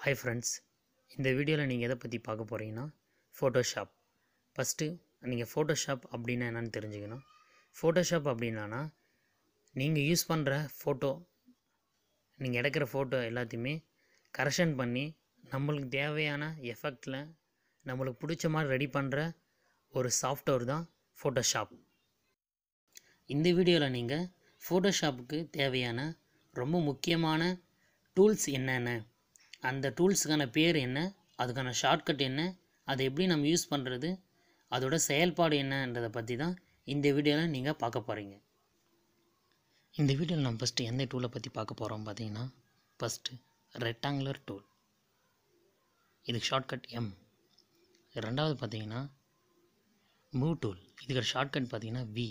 hi friends இந்த வீடியோவில் நீங்கள் எதை பற்றி பார்க்க போகிறீங்கன்னா ஃபோட்டோஷாப் ஃபஸ்ட்டு நீங்கள் ஃபோட்டோஷாப் அப்படின்னா என்னென்னு தெரிஞ்சுக்கணும் ஃபோட்டோஷாப் அப்படின்னா நீங்கள் யூஸ் பண்ணுற ஃபோட்டோ நீங்கள் எடுக்கிற ஃபோட்டோ எல்லாத்தையுமே கரெக்ஷன் பண்ணி நம்மளுக்கு தேவையான எஃபெக்டில் நம்மளுக்கு பிடிச்ச மாதிரி ரெடி பண்ணுற ஒரு சாஃப்ட்வேர் தான் ஃபோட்டோஷாப் இந்த வீடியோவில் நீங்கள் ஃபோட்டோஷாப்புக்கு தேவையான ரொம்ப முக்கியமான டூல்ஸ் என்னென்ன அந்த டூல்ஸுக்கான பேர் என்ன அதுக்கான ஷார்ட்கட் என்ன அதை எப்படி நம்ம யூஸ் பண்ணுறது அதோட செயல்பாடு என்னன்றதை பற்றி தான் இந்த வீடியோவில் நீங்கள் பார்க்க போகிறீங்க இந்த வீடியோவில் நம்ம ஃபஸ்ட்டு எந்த டூலை பற்றி பார்க்க போகிறோம் பார்த்தீங்கன்னா ஃபஸ்ட்டு ரெக்டாங்குலர் டூல் இதுக்கு ஷார்ட்கட் எம் ரெண்டாவது பார்த்தீங்கன்னா மூவ் டூல் இதுக்கு ஷார்ட்கட் பார்த்தீங்கன்னா வி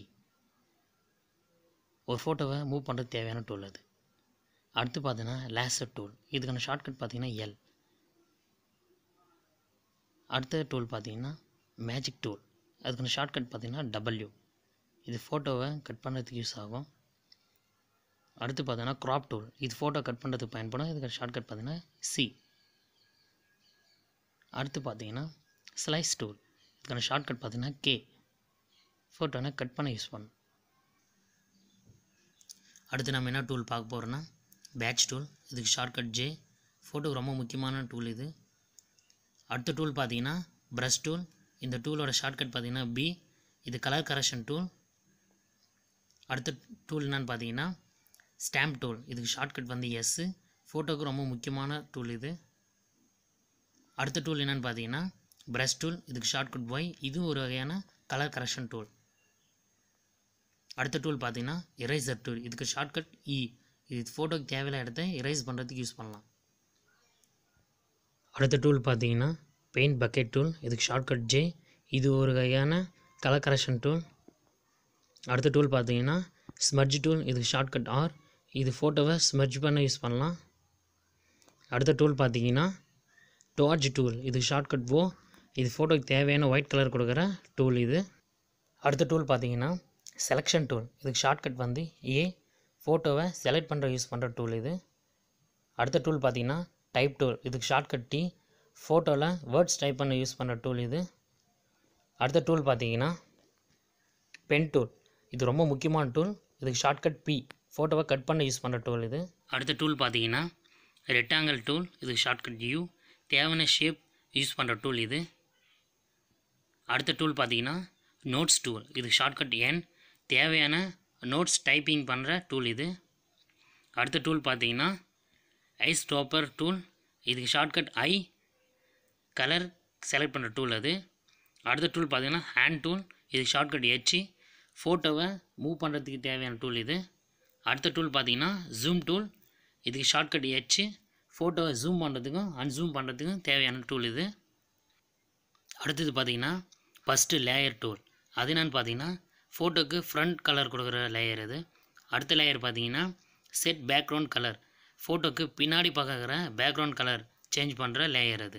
ஒரு ஃபோட்டோவை மூவ் பண்ணுறது தேவையான டூல் அது அடுத்து பார்த்தீங்கன்னா லேசர் டூல் இதுக்கான ஷார்ட்கட் பார்த்தீங்கன்னா எல் அடுத்த டூல் பார்த்தீங்கன்னா மேஜிக் டூல் அதுக்கான ஷார்ட்கட் பார்த்தீங்கன்னா டபிள்யூ இது ஃபோட்டோவை கட் பண்ணுறதுக்கு யூஸ் ஆகும் அடுத்து பார்த்தீங்கன்னா க்ராப் டூல் இது ஃபோட்டோ கட் பண்ணுறதுக்கு பயன்படும் இதுக்கு ஷார்ட்கட் பார்த்தீங்கன்னா சி அடுத்து பார்த்தீங்கன்னா ஸ்லைஸ் டூல் இதுக்கான ஷார்ட்கட் பார்த்தீங்கன்னா கே ஃபோட்டோனை கட் பண்ண யூஸ் பண்ணும் அடுத்து நம்ம என்ன டூல் பார்க்க போகிறோன்னா பேட்ச் டூல் இதுக்கு ஷார்ட்கட் ஜே ஃபோட்டோக்கு ரொம்ப முக்கியமான டூல் இது அடுத்த டூல் பார்த்தீங்கன்னா ப்ரஷ் டூல் இந்த டூலோட ஷார்ட்கட் பார்த்தீங்கன்னா பி இது கலர் கரெக்ஷன் டூல் அடுத்த டூல் என்னன்னு பார்த்தீங்கன்னா ஸ்டாம்ப் டூல் இதுக்கு ஷார்ட்கட் வந்து எஸ்ஸு ஃபோட்டோக்கு ரொம்ப முக்கியமான டூல் இது அடுத்த டூல் என்னென்னு பார்த்தீங்கன்னா ப்ரஷ் டூல் இதுக்கு ஷார்ட்கட் ஒய் இதுவும் ஒரு வகையான கலர் கரெக்ஷன் டூல் அடுத்த டூல் பார்த்தீங்கன்னா எரேசர் டூல் இதுக்கு ஷார்ட்கட் இ இது ஃபோட்டோக்கு தேவையான இடத்த எரேஸ் பண்ணுறதுக்கு யூஸ் பண்ணலாம் அடுத்த டூல் பார்த்தீங்கன்னா பெயிண்ட் பக்கெட் டூல் இதுக்கு ஷார்ட்கட் ஜே இது ஒரு வகையான கலர் கரெக்ஷன் டூல் அடுத்த டூல் பார்த்தீங்கன்னா ஸ்மர்ஜ் டூல் இதுக்கு ஷார்ட்கட் ஆர் இது ஃபோட்டோவை ஸ்மர்ஜ் பண்ண யூஸ் பண்ணலாம் அடுத்த டூல் பார்த்தீங்கன்னா டார்ஜ் டூல் இதுக்கு ஷார்ட்கட் ஓ இது ஃபோட்டோக்கு தேவையான ஒயிட் கலர் கொடுக்குற டூல் இது அடுத்த டூல் பார்த்தீங்கன்னா செலெக்ஷன் டூல் இதுக்கு ஷார்ட்கட் வந்து ஏ ஃபோட்டோவை செலக்ட் பண்ணுற யூஸ் பண்ணுற டூல் இது அடுத்த டூல் பார்த்தீங்கன்னா டைப் டூல் இதுக்கு ஷார்ட்கட் டி ஃபோட்டோவில் வேர்ட்ஸ் டைப் பண்ண யூஸ் பண்ணுற டூல் இது அடுத்த டூல் பார்த்தீங்கன்னா பென் டூல் இது ரொம்ப முக்கியமான டூல் இதுக்கு ஷார்ட்கட் பி ஃபோட்டோவை கட் பண்ண யூஸ் பண்ணுற டூல் இது அடுத்த டூல் பார்த்தீங்கன்னா ரெக்டாங்கல் டூல் இதுக்கு ஷார்ட்கட் யூ தேவையான ஷேப் யூஸ் பண்ணுற டூல் இது அடுத்த டூல் பார்த்தீங்கன்னா நோட்ஸ் டூல் இதுக்கு ஷார்ட்கட் என் தேவையான நோட்ஸ் டைப்பிங் பண்ணுற டூல் இது அடுத்த டூல் பார்த்தீங்கன்னா ஐஸ் ஸ்டாப்பர் டூல் இதுக்கு ஷார்ட்கட் ஐ கலர் செலக்ட் பண்ணுற டூல் அது அடுத்த டூல் பார்த்தீங்கன்னா ஹேண்ட் டூல் இதுக்கு ஷார்ட்கட் ஹெச் ஃபோட்டோவை மூவ் பண்ணுறதுக்கு தேவையான டூல் இது அடுத்த டூல் பார்த்தீங்கன்னா ஜூம் டூல் இதுக்கு ஷார்ட்கட் ஹெச் ஃபோட்டோவை ஜூம் பண்ணுறதுக்கும் அன்சூம் பண்ணுறதுக்கும் தேவையான டூல் இது அடுத்தது பார்த்தீங்கன்னா ஃபஸ்ட்டு லேயர் டூல் அது என்னென்னு பார்த்தீங்கன்னா ஃபோட்டோக்கு ஃப்ரண்ட் கலர் கொடுக்குற லேயர் இது அடுத்த லேயர் பார்த்தீங்கன்னா செட் பேக்ரவுண்ட் கலர் ஃபோட்டோக்கு பின்னாடி பார்க்குற பேக்ரவுண்ட் கலர் சேஞ்ச் பண்ணுற லேயர் அது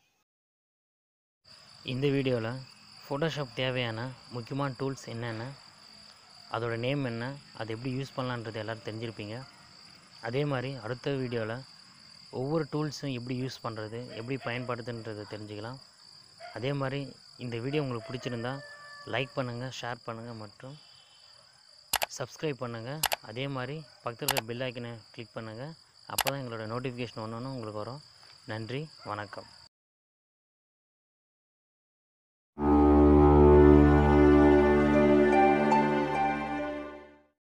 இந்த வீடியோவில் ஃபோட்டோஷாப் தேவையான முக்கியமான டூல்ஸ் என்னென்ன அதோட நேம் என்ன அதை எப்படி யூஸ் பண்ணலான்றது எல்லோரும் தெரிஞ்சிருப்பீங்க அதே மாதிரி அடுத்த வீடியோவில் ஒவ்வொரு டூல்ஸும் எப்படி யூஸ் பண்ணுறது எப்படி பயன்படுத்துன்றதை தெரிஞ்சுக்கலாம் அதே மாதிரி இந்த வீடியோ உங்களுக்கு பிடிச்சிருந்தா லைக் பண்ணுங்கள் ஷேர் பண்ணுங்கள் மற்றும் சப்ஸ்கிரைப் பண்ணுங்கள் அதே மாதிரி பக்கத்தில் இருக்கிற பெல் ஐக்கனை கிளிக் பண்ணுங்கள் அப்போ தான் எங்களோட நோட்டிஃபிகேஷன் ஒன்று ஒன்று உங்களுக்கு வரும் நன்றி வணக்கம்